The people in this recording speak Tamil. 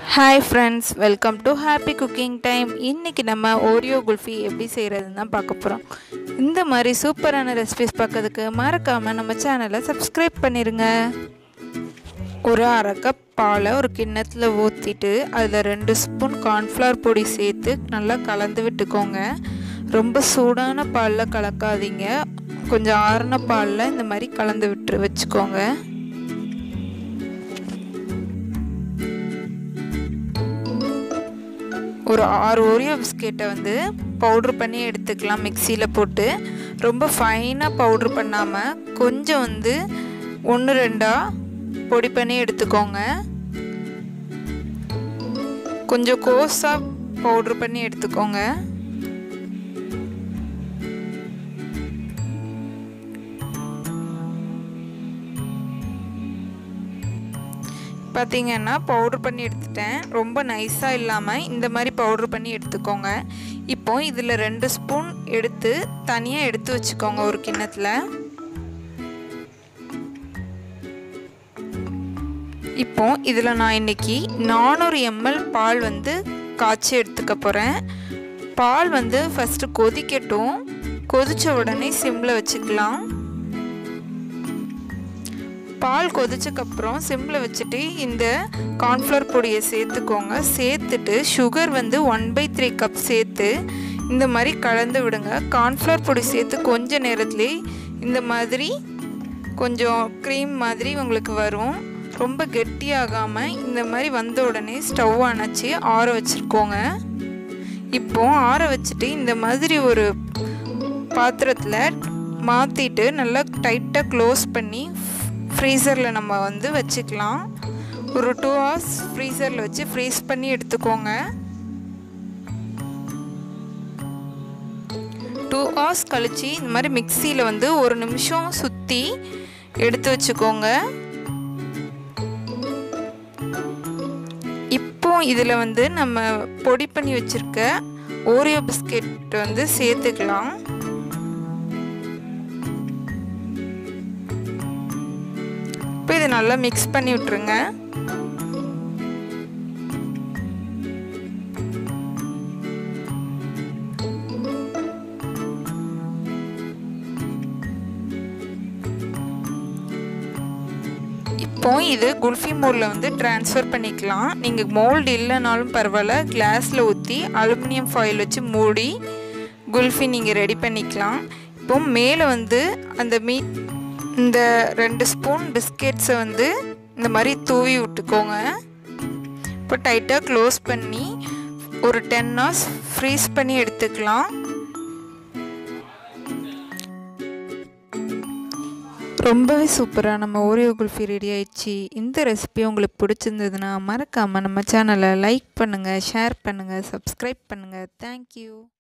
hi friends welcome to happy cooking time இன்றைக்கி நம்ம ஓரியோ குல்ஃபி எப்படி செய்கிறதுன்னு தான் பார்க்க போகிறோம் இந்த மாதிரி சூப்பரான ரெசிபிஸ் பார்க்கறதுக்கு மறக்காமல் நம்ம சேனலை சப்ஸ்கிரைப் பண்ணிடுங்க ஒரு அரை கப் பாலை ஒரு கிண்ணத்தில் ஊற்றிட்டு அதில் ரெண்டு ஸ்பூன் கார்ன்ஃப்ளவர் பொடி சேர்த்து நல்லா கலந்து விட்டுக்கோங்க ரொம்ப சூடான பாலில் கலக்காதீங்க கொஞ்சம் ஆறின பாலில் இந்த மாதிரி கலந்து விட்டு வச்சுக்கோங்க ஒரு ஆறு ஓரியோ பிஸ்கெட்டை வந்து பவுட்ரு பண்ணி எடுத்துக்கலாம் மிக்சியில் போட்டு ரொம்ப ஃபைனாக பவுட்ரு பண்ணாமல் கொஞ்சம் வந்து ஒன்று ரெண்டாக பொடி பண்ணி எடுத்துக்கோங்க கொஞ்சம் கோஸாக பவுட்ரு பண்ணி எடுத்துக்கோங்க பார்த்தீங்கன்னா பவுட்ரு பண்ணி எடுத்துட்டேன் ரொம்ப நைஸாக இல்லாமல் இந்த மாதிரி பவுட்ரு பண்ணி எடுத்துக்கோங்க இப்போ இதில் ரெண்டு ஸ்பூன் எடுத்து தனியாக எடுத்து வச்சுக்கோங்க ஒரு கிண்ணத்தில் இப்போ இதில் நான் இன்றைக்கி நானூறு எம்எல் பால் வந்து காய்ச்சி எடுத்துக்க போகிறேன் பால் வந்து ஃபஸ்ட்டு கொதிக்கட்டும் கொதித்த உடனே சிம்மில் வச்சுக்கலாம் பால் கொதிச்சக்கப்புறம் சிம்மில் வச்சுட்டு இந்த கார்ன்ஃப்ளவர் பொடியை சேர்த்துக்கோங்க சேர்த்துட்டு சுகர் வந்து ஒன் பை த்ரீ கப் சேர்த்து இந்த மாதிரி கலந்து விடுங்க கார்ன்ஃப்ளவர் பொடி சேர்த்து கொஞ்ச நேரத்துலேயே இந்த மாதிரி கொஞ்சம் க்ரீம் மாதிரி உங்களுக்கு வரும் ரொம்ப கெட்டியாகாமல் இந்த மாதிரி வந்த உடனே ஸ்டவ் அணைச்சி ஆற வச்சுருக்கோங்க இப்போ ஆற வச்சுட்டு இந்த மாதிரி ஒரு பாத்திரத்தில் மாற்றிட்டு நல்லா டைட்டாக க்ளோஸ் பண்ணி ஃப்ரீசரில் நம்ம வந்து வச்சுக்கலாம் ஒரு டூ ஹவர்ஸ் ஃப்ரீசரில் வச்சு ஃப்ரீஸ் பண்ணி எடுத்துக்கோங்க டூ ஹவர்ஸ் கழித்து இந்த மாதிரி மிக்சியில் வந்து ஒரு நிமிஷம் சுற்றி எடுத்து வச்சுக்கோங்க இப்போ இதில் வந்து நம்ம பொடி பண்ணி வச்சுருக்க ஓரியோ பிஸ்கெட் வந்து சேர்த்துக்கலாம் இப்போ இதை நல்லா மிக்ஸ் பண்ணி விட்ருங்க இப்போ இது குல்ஃபி மோல்டில் வந்து ட்ரான்ஸ்ஃபர் பண்ணிக்கலாம் நீங்கள் மோல்டு இல்லைனாலும் பரவாயில்ல கிளாஸில் ஊற்றி அலுமினியம் ஃபாயில் வச்சு மூடி குல்ஃபி நீங்கள் ரெடி பண்ணிக்கலாம் இப்போ மேலே வந்து அந்த மீட் இந்த ரெண்டு ஸ்பூன் பிஸ்கெட்ஸை வந்து இந்த மாதிரி தூவி விட்டுக்கோங்க இப்போ டைட்டாக க்ளோஸ் பண்ணி ஒரு டென் ஹவர்ஸ் ஃப்ரீஸ் பண்ணி எடுத்துக்கலாம் ரொம்பவே சூப்பராக நம்ம ஓரியோ குல்ஃபி ரெடி ஆயிடுச்சு இந்த ரெசிபி உங்களுக்கு பிடிச்சிருந்ததுன்னா மறக்காமல் நம்ம சேனலை லைக் பண்ணுங்கள் ஷேர் பண்ணுங்கள் சப்ஸ்கிரைப் பண்ணுங்கள் தேங்க்யூ